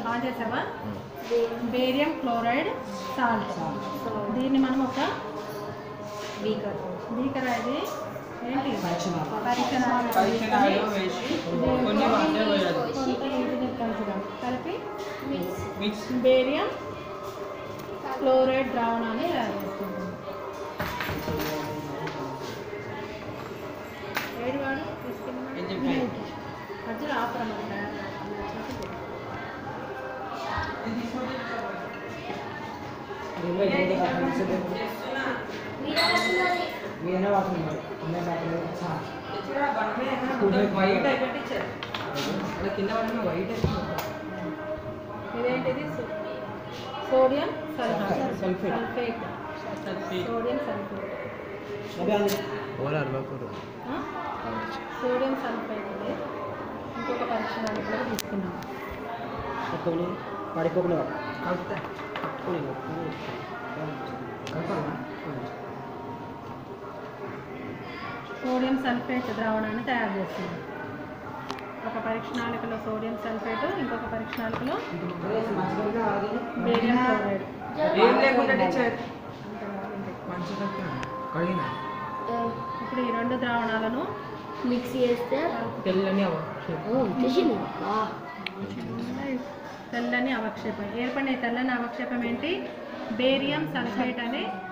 On చేసావా barium chloride salt దీన్ని మనం ఒక బీకర్ బీకర్ ఇది ఏంటి పరీక్షణాలు. పరీక్షణాలు పరీక్షణాలు వేసి కొన్ని వాటర్ వేయాలి కొంత నీటిని కలుపుదాం కలిపి మిక్స్ బేరియం క్లోరైడ్ ద్రావణాన్ని తయారు చేసుకుంటాం ఏడు వాడు ఏం చెప్పాను? మధ్యలో ఆపరమాట దీనిలో ఏదో ఒక మిక్స్ ఉంది. మీదనే వాడుతుంది మరి అన్నీ బ్యాటరీ చాలా వైట్ అయిపోయి ఇచ్చారు అలా కింద పడిన వైట్ ఇదేంటిది సో- సోడియం సల్ఫేట్ సల్ఫేట్. సల్ఫేట్ అయిపోయింది సోడియం సల్ఫేట్ అవి అది ఆ? సోడియం సల్ఫేట్ ఇది ఇంకొక పరీక్షణాలు కూడా తీసుకున్నాం పట్టుకొని పడిపోకుండా కలుపుతా కలపాలా సోడియం సల్ఫేట్ ద్రావణాన్ని తయారు చేస్తున్నాం ఒక పరీక్షణాళికలో సోడియం సల్ఫేట్ ఇంకొక పరీక్షణాళికలో మంచిగా అది బేరియం క్లోరైడ్ ఏం లేకుండా టీచర్ మంచిగా కడిగిన ఇప్పుడు ఈ రెండు ద్రావణాలను మిక్స్ చేస్తే తెల్లని అవ ఓ చేసింది వా తెల్లని అవక్షేపం ఏర్పడిన ఈ తెల్లని అవక్షేపం ఏంటి బేరియం సల్ఫేట్ అనే